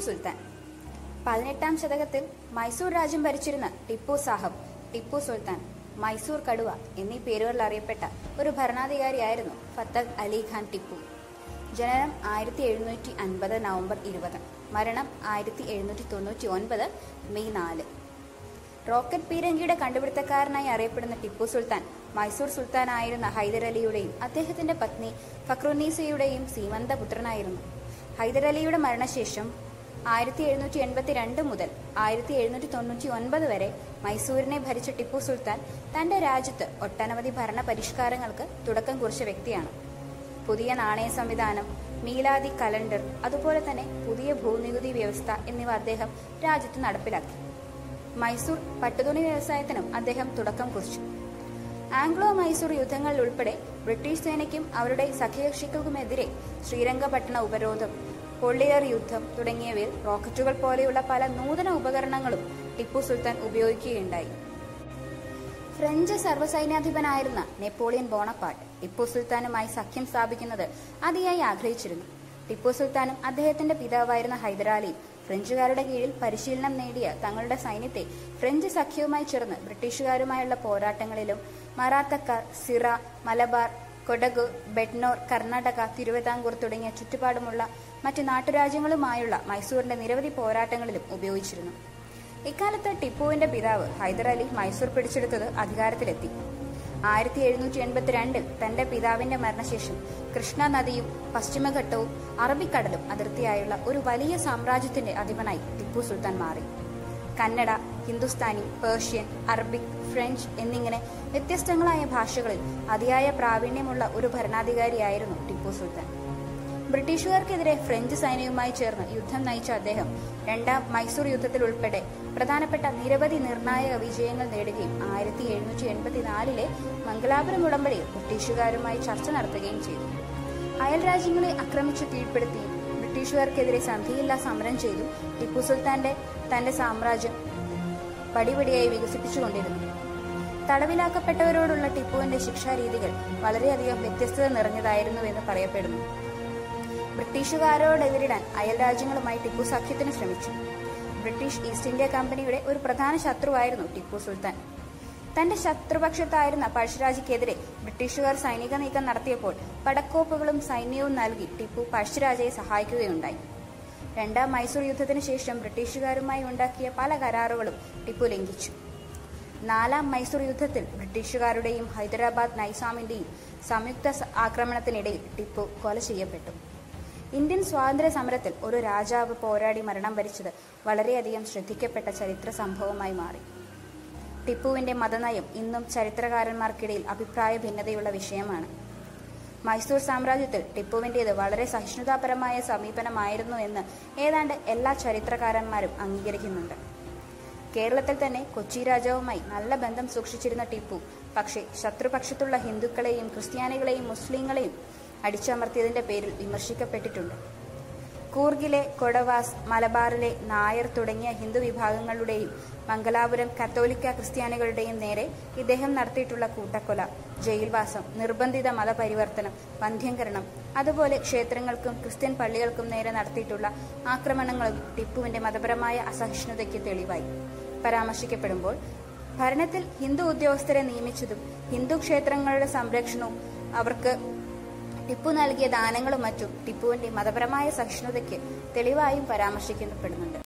സുൽത്താൻ പതിനെട്ടാം ശതകത്തിൽ മൈസൂർ രാജ്യം ഭരിച്ചിരുന്ന ടിപ്പു സാഹബ് ടിപ്പു സുൽത്താൻ മൈസൂർ കടുവ എന്നീ പേരുകളിൽ അറിയപ്പെട്ട ഒരു ഭരണാധികാരിയായിരുന്നു ഫത്തഹ് അലി ഖാൻ ടിപ്പു ജനനം ആയിരത്തി എഴുന്നൂറ്റി അൻപത് നവംബർ ഇരുപത് മരണം ആയിരത്തി എഴുന്നൂറ്റി തൊണ്ണൂറ്റി ഒൻപത് മെയ് നാല് റോക്കറ്റ് പീരങ്കിയുടെ കണ്ടുപിടുത്തക്കാരനായി അറിയപ്പെടുന്ന ടിപ്പു സുൽത്താൻ മൈസൂർ സുൽത്താനായിരുന്ന ഹൈദരലിയുടെയും അദ്ദേഹത്തിന്റെ പത്നി ഫക്രുന്നീസയുടെയും സീമന്ത പുത്രനായിരുന്നു ഹൈദരലിയുടെ മരണശേഷം ആയിരത്തി എഴുന്നൂറ്റി എൺപത്തി രണ്ട് മുതൽ ആയിരത്തി എഴുന്നൂറ്റി തൊണ്ണൂറ്റി ഒൻപത് വരെ മൈസൂരിനെ ഭരിച്ച ടിപ്പു സുൽത്താൻ തന്റെ രാജ്യത്ത് ഒട്ടനവധി ഭരണ പരിഷ്കാരങ്ങൾക്ക് തുടക്കം കുറിച്ച വ്യക്തിയാണ് പുതിയ നാണയ സംവിധാനം മീലാദി കലണ്ടർ അതുപോലെ തന്നെ പുതിയ ഭൂനികുതി വ്യവസ്ഥ എന്നിവ അദ്ദേഹം രാജ്യത്ത് നടപ്പിലാക്കി മൈസൂർ പട്ടുതുണി വ്യവസായത്തിനും അദ്ദേഹം തുടക്കം കുറിച്ചു ആംഗ്ലോ മൈസൂർ യുദ്ധങ്ങളിൽ ഉൾപ്പെടെ ബ്രിട്ടീഷ് സേനയ്ക്കും അവരുടെ സഖ്യകക്ഷികൾക്കുമെതിരെ ശ്രീരംഗപട്ടണ ഉപരോധം പൊള്ളിയർ യുദ്ധം തുടങ്ങിയവയിൽ റോക്കറ്റുകൾ പോലെയുള്ള പല നൂതന ഉപകരണങ്ങളും ടിപ്പു സുൽത്താൻ ഉപയോഗിക്കുകയുണ്ടായി ഫ്രഞ്ച് സർവ്വസൈന്യാധിപനായിരുന്ന നെപ്പോളിയൻ ബോണപ്പാട്ട് ടിപ്പു സുൽത്താനുമായി സഖ്യം സ്ഥാപിക്കുന്നത് അതിയായി ആഗ്രഹിച്ചിരുന്നു ടിപ്പു സുൽത്താനും അദ്ദേഹത്തിന്റെ പിതാവായിരുന്ന ഹൈദരാലിയും ഫ്രഞ്ചുകാരുടെ കീഴിൽ പരിശീലനം നേടിയ തങ്ങളുടെ സൈന്യത്തെ ഫ്രഞ്ച് സഖ്യവുമായി ചേർന്ന് ബ്രിട്ടീഷുകാരുമായുള്ള പോരാട്ടങ്ങളിലും മറാത്തക്കാർ സിറ മലബാർ കൊടക് ബെഡ്നോർ കർണാടക തിരുവിതാംകൂർ തുടങ്ങിയ ചുറ്റുപാടുമുള്ള മറ്റ് നാട്ടുരാജ്യങ്ങളുമായുള്ള മൈസൂരിന്റെ നിരവധി പോരാട്ടങ്ങളിലും ഉപയോഗിച്ചിരുന്നു ഇക്കാലത്ത് ടിപ്പുവിന്റെ പിതാവ് ഹൈദരാലി മൈസൂർ പിടിച്ചെടുത്തത് അധികാരത്തിലെത്തി ആയിരത്തി എഴുന്നൂറ്റി എൺപത്തിരണ്ടിൽ തന്റെ പിതാവിന്റെ മരണശേഷം കൃഷ്ണ നദിയും പശ്ചിമഘട്ടവും അറബിക്കടലും അതിർത്തിയായുള്ള ഒരു വലിയ സാമ്രാജ്യത്തിന്റെ അധിപനായി ടിപ്പു സുൽത്താൻ മാറി Kannada Hindustani Persian Arabic French എന്നിങ്ങനെ വ്യത്യസ്തങ്ങളായ ഭാഷകളിൽ അതിയായ പ്രാവീണ്യമുള്ള ഒരു ഭരണാധികാരിയായിരുന്നു ടിപ്പു സുൽത്താൻ ബ്രിട്ടീഷുകാർക്കെതിരെ ഫ്രഞ്ച് സൈന്യവുമായി ചേർന്ന് യുദ്ധം നയിച്ച അദ്ദേഹം രണ്ടാം മൈസൂർ യുദ്ധത്തിൽ ഉൾപ്പെടെ പ്രധാനപ്പെട്ട നിരവധി നിർണായക വിജയങ്ങൾ നേടുകയും ആയിരത്തി എഴുന്നൂറ്റി എൺപത്തിനാലിലെ മംഗലാപുരം ഉടമ്പടിയിൽ ബ്രിട്ടീഷുകാരുമായി ചർച്ച നടത്തുകയും ചെയ്തു അയൽ രാജ്യങ്ങളെ ആക്രമിച്ച് കീഴ്പ്പെടുത്തിയും ബ്രിട്ടീഷുകാർക്കെതിരെ സന്ധിയില്ലാ സമരം ചെയ്തും ടിപ്പു സുൽത്താന്റെ തന്റെ സാമ്രാജ്യം പടിപടിയായി വികസിപ്പിച്ചുകൊണ്ടിരുന്നു തടവിലാക്കപ്പെട്ടവരോടുള്ള ടിപ്പുവിന്റെ ശിക്ഷാരീതികൾ വളരെയധികം വ്യത്യസ്തത നിറഞ്ഞതായിരുന്നുവെന്ന് പറയപ്പെടുന്നു ബ്രിട്ടീഷുകാരോടെതിരിടാൻ അയൽ രാജ്യങ്ങളുമായി ടിപ്പു സഖ്യത്തിന് ശ്രമിച്ചു ബ്രിട്ടീഷ് ഈസ്റ്റ് ഇന്ത്യ കമ്പനിയുടെ ഒരു പ്രധാന ശത്രുവായിരുന്നു ടിപ്പു സുൽത്താൻ തന്റെ ശത്രുപക്ഷത്തായിരുന്ന പഴശ്ശിരാജയ്ക്കെതിരെ ബ്രിട്ടീഷുകാർ സൈനിക നീക്കം നടത്തിയപ്പോൾ പടക്കോപ്പുകളും സൈന്യവും നൽകി ടിപ്പു പഴശ്ശിരാജയെ സഹായിക്കുകയുണ്ടായി രണ്ടാം മൈസൂർ യുദ്ധത്തിന് ശേഷം ബ്രിട്ടീഷുകാരുമായി ഉണ്ടാക്കിയ പല കരാറുകളും ടിപ്പു ലംഘിച്ചു നാലാം മൈസൂർ യുദ്ധത്തിൽ ബ്രിട്ടീഷുകാരുടെയും ഹൈദരാബാദ് നൈസാമിന്റെയും സംയുക്ത സ- ആക്രമണത്തിനിടയിൽ ടിപ്പു കൊല ചെയ്യപ്പെട്ടു ഇന്ത്യൻ സ്വാതന്ത്ര്യ സമരത്തിൽ ഒരു രാജാവ് പോരാടി മരണം വരിച്ചത് വളരെയധികം ശ്രദ്ധിക്കപ്പെട്ട ചരിത്ര സംഭവമായി മാറി ടിപ്പുവിന്റെ മതനയം ഇന്നും ചരിത്രകാരന്മാർക്കിടയിൽ അഭിപ്രായ ഭിന്നതയുള്ള വിഷയമാണ് മൈസൂർ സാമ്രാജ്യത്തിൽ ടിപ്പുവിന്റേത് വളരെ സഹിഷ്ണുതാപരമായ സമീപനമായിരുന്നു എന്ന് ഏതാണ്ട് എല്ലാ ചരിത്രകാരന്മാരും അംഗീകരിക്കുന്നുണ്ട് കേരളത്തിൽ തന്നെ കൊച്ചി രാജാവുമായി നല്ല ബന്ധം സൂക്ഷിച്ചിരുന്ന ടിപ്പു പക്ഷേ ശത്രുപക്ഷത്തുള്ള ഹിന്ദുക്കളെയും ക്രിസ്ത്യാനികളെയും മുസ്ലിങ്ങളെയും അടിച്ചമർത്തിയതിന്റെ പേരിൽ വിമർശിക്കപ്പെട്ടിട്ടുണ്ട് കൂർഗിലെ കൊടവാസ് മലബാറിലെ നായർ തുടങ്ങിയ ഹിന്ദു വിഭാഗങ്ങളുടെയും മംഗലാപുരം കത്തോലിക്ക ക്രിസ്ത്യാനികളുടെയും നേരെ ഇദ്ദേഹം നടത്തിയിട്ടുള്ള കൂട്ടക്കൊല ജയിൽവാസം നിർബന്ധിത മതപരിവർത്തനം വന്ധ്യംകരണം അതുപോലെ ക്ഷേത്രങ്ങൾക്കും ക്രിസ്ത്യൻ പള്ളികൾക്കും നേരെ നടത്തിയിട്ടുള്ള ആക്രമണങ്ങളും ടിപ്പുവിന്റെ മതപരമായ അസഹിഷ്ണുതയ്ക്ക് തെളിവായി പരാമർശിക്കപ്പെടുമ്പോൾ ഭരണത്തിൽ ഹിന്ദു ഉദ്യോഗസ്ഥരെ നിയമിച്ചതും ഹിന്ദു ക്ഷേത്രങ്ങളുടെ സംരക്ഷണവും അവർക്ക് ടിപ്പു നൽകിയ ദാനങ്ങളും മറ്റും ടിപ്പുവിന്റെ മതപരമായ സഹിഷ്ണുതയ്ക്ക് തെളിവായും പരാമർശിക്കപ്പെടുന്നുണ്ട്